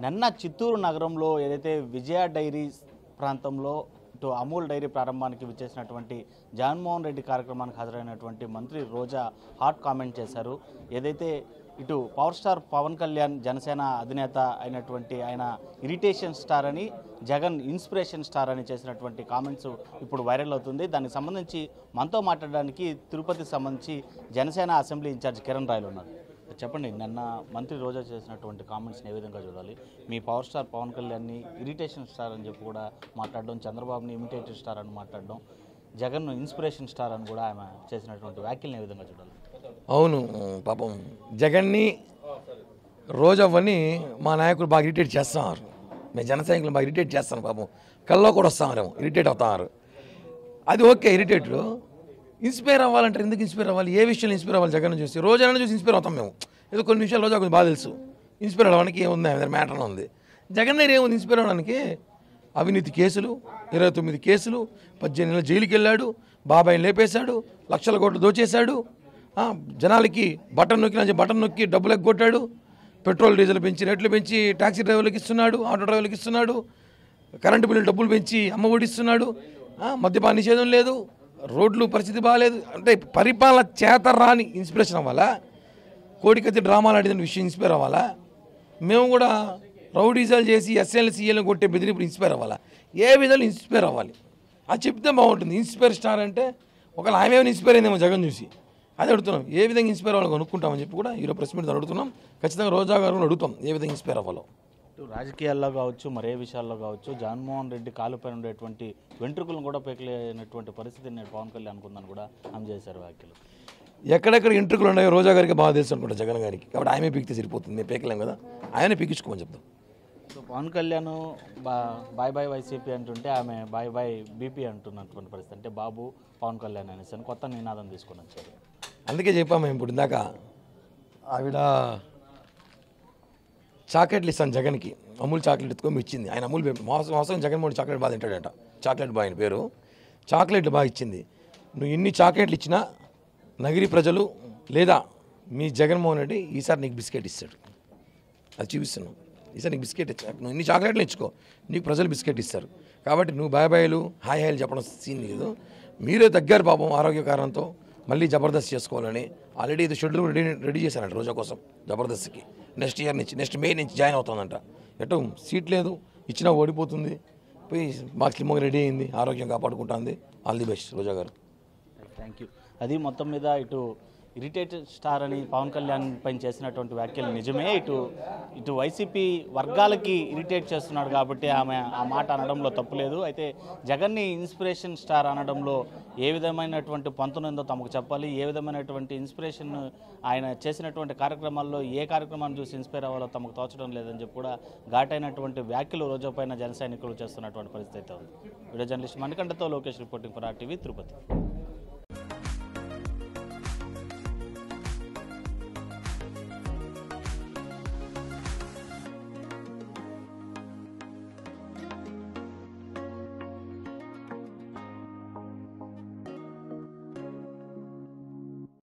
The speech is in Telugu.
నిన్న చిత్తూరు నగరంలో ఏదైతే విజయ డైరీ ప్రాంతంలో ఇటు అమూల్ డైరీ ప్రారంభానికి విచ్చేసినటువంటి జగన్మోహన్ రెడ్డి కార్యక్రమానికి హాజరైనటువంటి మంత్రి రోజా హాట్ కామెంట్ చేశారు ఏదైతే ఇటు పవర్ స్టార్ పవన్ కళ్యాణ్ జనసేన అధినేత అయినటువంటి ఆయన ఇరిటేషన్ స్టార్ అని జగన్ ఇన్స్పిరేషన్ స్టార్ అని చేసినటువంటి కామెంట్స్ ఇప్పుడు వైరల్ అవుతుంది దానికి సంబంధించి మనతో మాట్లాడడానికి తిరుపతికి సంబంధించి జనసేన అసెంబ్లీ ఇన్ఛార్జ్ కిరణ్ రాయలు ఉన్నారు చెప్పండి నిన్న మంత్రి రోజా చేసినటువంటి కామెంట్స్ని ఏ విధంగా చూడాలి మీ పవర్ స్టార్ పవన్ కళ్యాణ్ని ఇరిటేషన్ స్టార్ అని చెప్పి కూడా మాట్లాడడం చంద్రబాబుని ఇమిటేటివ్ స్టార్ అని మాట్లాడడం జగన్ ఇన్స్పిరేషన్ స్టార్ అని కూడా ఆమె చేసినటువంటి వ్యాఖ్యల్ని ఏ విధంగా చూడాలి అవును పాపం జగన్ని రోజవ్వని మా నాయకులు బాగా ఇరిటేట్ చేస్తున్నారు మేము జన సైనికులు బాగా ఇరిటేట్ చేస్తాను పాపం కల్లో కూడా వస్తామేమో ఇరిటేట్ అవుతున్నారు అది ఓకే ఇరిటేటెడ్ ఇన్స్పైర్ అవ్వాలంటే ఎందుకు ఇన్స్పైర్ అవ్వాలి ఏ విషయంలో ఇన్స్పైర్ అవ్వాలి జగన్ చూసి రోజైనా చూసి ఇన్స్పైర్ అవుతాం మేము ఏదో కొన్ని విషయాలు రోజా కొంచెం బాగా తెలుసు ఇన్స్పైర్ అవ్వడానికి ఏముంది ఆయన మ్యాటర్ ఉంది జగన్ దగ్గర ఏముంది ఇన్స్పైర్ అవ్వడానికి అవినీతి కేసులు ఇరవై తొమ్మిది కేసులు పద్దెనిమిది నెలలు జైలుకి వెళ్ళాడు బాబాయిని లేపేశాడు లక్షల కోట్లు దోచేశాడు ఆ, జనాలకి బటన్ నొక్కి బటన్ నొక్కి డబ్బులు ఎగ్గొట్టాడు పెట్రోల్ డీజిల్ పెంచి రేట్లు పెంచి టాక్సీ డ్రైవర్లకు ఇస్తున్నాడు ఆటో డ్రైవర్లకు ఇస్తున్నాడు కరెంటు బిల్లు డబ్బులు పెంచి అమ్మ ఒడిస్తున్నాడు ఆ, మద్యపాన నిషేధం లేదు రోడ్లు పరిస్థితి బాగాలేదు అంటే పరిపాలన చేత రాని ఇన్స్పిరేషన్ అవ్వాలా కోడికత్తి డ్రామాలు ఆడిన విషయం ఇన్స్పైర్ అవ్వాలా మేము కూడా రౌడీజాలు చేసి ఎస్ఎల్ సీఎల్ని కొట్టే బెదిరింపుడు ఇన్స్పైర్ అవ్వాలా ఏ విధంగా ఇన్స్పైర్ అవ్వాలి అది చెప్తే బాగుంటుంది ఇన్స్పైర్ స్టార్ అంటే ఒకవేళ ఆమె ఏమైనా ఇన్స్పైర్ అయిందేమో జగన్ చూసి అది అడుగుతున్నాం ఏ విధంగా ఇన్స్పైర్ అవ్వాలో కనుక్కుంటామని చెప్పి కూడా ఈరోజు ప్రెస్ మీట్ అడుగుతున్నాం ఖచ్చితంగా రోజా గారు కూడా అడుగుతాం ఏ విధంగా ఇన్స్పైర్ అవ్వాలో ఇటు రాజకీయాల్లో కావచ్చు మరే విషయాల్లో కావచ్చు జగన్మోహన్ రెడ్డి కాలుపైన ఉండేటువంటి వెంట్రుకలను కూడా పెకలేనటువంటి పరిస్థితి నేను పవన్ కళ్యాణ్ అనుకుందని కూడా ఆమె చేశారు వ్యాఖ్యలు ఎక్కడెక్కడ ఇంటర్వ్యూలు ఉన్నాయో రోజా గారికి బాగా తెలుసు అనుకుంటా జగన్ గారికి కాబట్టి ఆమె పీకితే సరిపోతుంది మేము పీకలేం కదా ఆయనే పీకించుకోమని చెప్తాం సో పవన్ కళ్యాణ్ బా బాయ్ బాయ్ వైసీపీ అంటుంటే ఆమె బాయ్ బాయ్ బీపీ అంటున్నటువంటి పరిస్థితి అంటే బాబు పవన్ కళ్యాణ్ అనేసి అని కొత్త నినాదం తీసుకొని వచ్చారు అందుకే చెప్పాము మేము ఇప్పుడు ఇందాక ఆవిడ చాక్లెట్లు ఇస్తాను జగన్కి అమూల్ చాక్లెట్ ఎత్తుకొని ఇచ్చింది ఆయన అమూల్ బే- మోసం మోసం జగన్మోహన్ చాక్లెట్ బాగా తింటాడట చాక్లెట్ బాయ్ ఆయన పేరు చాక్లెట్లు బాగా ఇచ్చింది నువ్వు ఎన్ని చాక్లెట్లు ఇచ్చినా నగిరి ప్రజలు లేదా మీ జగన్మోహన్ రెడ్డి ఈసారి నీకు బిస్కెట్ ఇస్తాడు అది చూపిస్తున్నాం ఈసారి నీకు బిస్కెట్ ఇచ్చా నువ్వు ఇన్ని చాక్లెట్లు ఇచ్చుకో నీకు ప్రజలు బిస్కెట్ ఇస్తారు కాబట్టి నువ్వు బాయ్ బాయ్లు హాయ్ హాయ్లు చెప్పడం సీన్ లేదు మీరే తగ్గారు పాపం ఆరోగ్య కారణంతో మళ్ళీ జబర్దస్త్ చేసుకోవాలని ఆల్రెడీ ఇది షెడ్యూల్ రెడీ రెడీ చేశారంట రోజా కోసం జబర్దస్త్కి నెక్స్ట్ ఇయర్ నుంచి నెక్స్ట్ మే నుంచి జాయిన్ అవుతుందంట ఎటు సీట్ లేదు ఇచ్చినా ఓడిపోతుంది పోయి బాగా స్లిమ్గా రెడీ అయింది ఆరోగ్యం కాపాడుకుంటుంది ఆల్ ది బెస్ట్ రోజా గారు థ్యాంక్ యూ అది మొత్తం మీద ఇటు ఇరిటేటెడ్ స్టార్ అని పవన్ కళ్యాణ్ పైన చేసినటువంటి వ్యాఖ్యలు నిజమే ఇటు ఇటు వైసీపీ వర్గాలకి ఇరిటేట్ చేస్తున్నాడు కాబట్టి ఆమె ఆ మాట అనడంలో తప్పులేదు అయితే జగన్ని ఇన్స్పిరేషన్ స్టార్ అనడంలో ఏ విధమైనటువంటి పొంతనుందో తమకు చెప్పాలి ఏ విధమైనటువంటి ఇన్స్పిరేషన్ ఆయన చేసినటువంటి కార్యక్రమాల్లో ఏ కార్యక్రమాన్ని చూసి ఇన్స్పైర్ అవ్వాలో తమకు తోచడం లేదని చెప్పి కూడా ఘాటైనటువంటి వ్యాఖ్యలు రోజు పైన జన సైనికులు చేస్తున్నటువంటి పరిస్థితి అయితే ఉంది వీడియో జర్నలిస్ట్ మణికంఠతో Lokesh reporting for RTV Tirupati